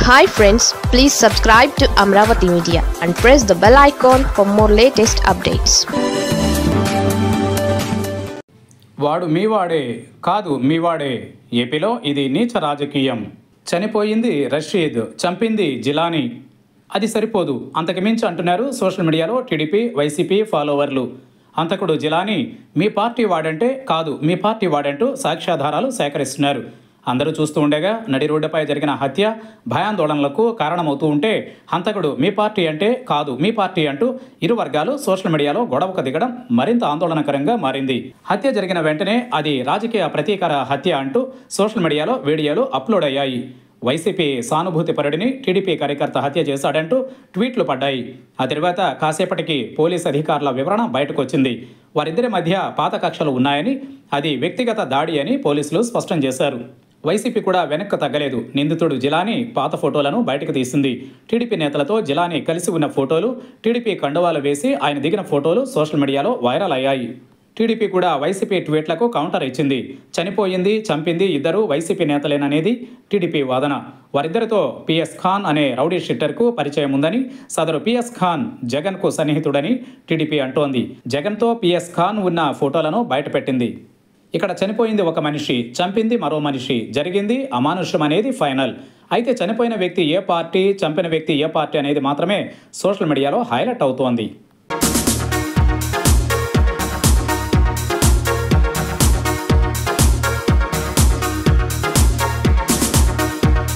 hi friends please subscribe to Amaravati media and press the bell icon for more latest updates వాడు మీవాడే కాదు మీవాడే ఏపీలో ఇది నీచ రాజకీయం చనిపోయింది రషీద్ చంపింది జిలానీ అది సరిపోదు అంతకుమించి అంటున్నారు సోషల్ మీడియాలో టీడీపీ వైసీపీ ఫాలోవర్లు అంతకుడు జిలానీ మీ పార్టీ వాడంటే కాదు మీ పార్టీ వాడంటూ సాక్ష్యాధారాలు సేకరిస్తున్నారు అందరూ చూస్తూ ఉండగా నడి రోడ్డుపై జరిగిన హత్య భయాందోళనలకు కారణమవుతూ ఉంటే హంతకుడు మీ పార్టీ అంటే కాదు మీ పార్టీ అంటూ ఇరు వర్గాలు సోషల్ మీడియాలో గొడవకు దిగడం మరింత ఆందోళనకరంగా మారింది హత్య జరిగిన వెంటనే అది రాజకీయ ప్రతీకార హత్య అంటూ సోషల్ మీడియాలో వీడియోలు అప్లోడ్ అయ్యాయి వైసీపీ సానుభూతి పరుడిని టీడీపీ కార్యకర్త హత్య చేశాడంటూ ట్వీట్లు పడ్డాయి ఆ తర్వాత కాసేపటికి పోలీస్ అధికారుల వివరణ బయటకు వచ్చింది వారిద్దరి మధ్య పాత కక్షలు ఉన్నాయని అది వ్యక్తిగత దాడి అని పోలీసులు స్పష్టం చేశారు వైసీపీ కూడా వెనక్కు తగ్గలేదు నిందితుడు జిలానీ పాత ఫోటోలను బయటకు తీసింది టీడీపీ నేతలతో జిలానీ కలిసి ఉన్న ఫోటోలు టీడీపీ కండువాలు వేసి ఆయన దిగిన ఫోటోలు సోషల్ మీడియాలో వైరల్ అయ్యాయి టీడీపీ కూడా వైసీపీ ట్వీట్లకు కౌంటర్ ఇచ్చింది చనిపోయింది చంపింది ఇద్దరు వైసీపీ నేతలేననేది టీడీపీ వాదన వారిద్దరితో పిఎస్ ఖాన్ అనే రౌడీ షిట్టర్కు పరిచయం ఉందని సదరు పిఎస్ ఖాన్ జగన్కు సన్నిహితుడని టీడీపీ అంటోంది జగన్తో పిఎస్ ఖాన్ ఉన్న ఫోటోలను బయటపెట్టింది ఇక్కడ చనిపోయింది ఒక మనిషి చంపింది మరో మనిషి జరిగింది అమానుష్యం అనేది ఫైనల్ అయితే చనిపోయిన వ్యక్తి ఏ పార్టీ చంపిన వ్యక్తి ఏ పార్టీ అనేది మాత్రమే సోషల్ మీడియాలో హైలైట్ అవుతోంది